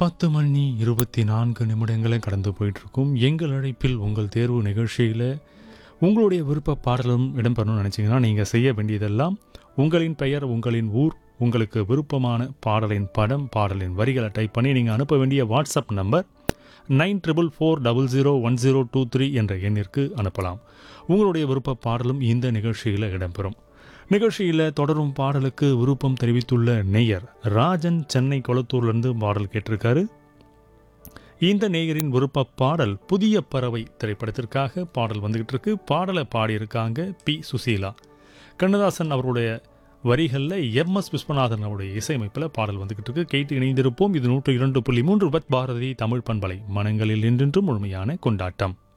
பத்து மணி இருபத்தி நான்கு நிமிடங்களை கடந்து போயிட்டுருக்கும் எங்கள் அழைப்பில் உங்கள் தேர்வு நிகழ்ச்சியில் உங்களுடைய விருப்ப பாடலும் இடம்பெறணும்னு நினச்சிங்கன்னா நீங்கள் செய்ய வேண்டியதெல்லாம் உங்களின் பெயர் உங்களின் ஊர் உங்களுக்கு விருப்பமான பாடலின் படம் பாடலின் வரிகளை டைப் பண்ணி நீங்கள் அனுப்ப வேண்டிய WhatsApp number nine triple four double zero one zero two three என்ற எண்ணிற்கு அனுப்பலாம் உங்களுடைய விருப்ப பாடலும் இந்த நிகழ்ச்சியில் இடம்பெறும் நிகழ்ச்சியில் தொடரும் பாடலுக்கு விருப்பம் தெரிவித்துள்ள நேயர் ராஜன் சென்னை கொளத்தூர்லேருந்து பாடல் கேட்டிருக்காரு இந்த நேயரின் விருப்ப பாடல் புதிய பறவை திரைப்படத்திற்காக பாடல் வந்துகிட்டு இருக்கு பாடலை பாடியிருக்காங்க பி சுசீலா கண்ணதாசன் அவருடைய வரிகளில் எம் எஸ் விஸ்வநாதன் அவருடைய இசையமைப்பில் பாடல் வந்துகிட்டு இருக்கு கேட்டு இணைந்திருப்போம் இது நூற்று இரண்டு புள்ளி மூன்று பத் பாரதி தமிழ் பண்பலை மனங்களில் என்றென்றும் முழுமையான கொண்டாட்டம்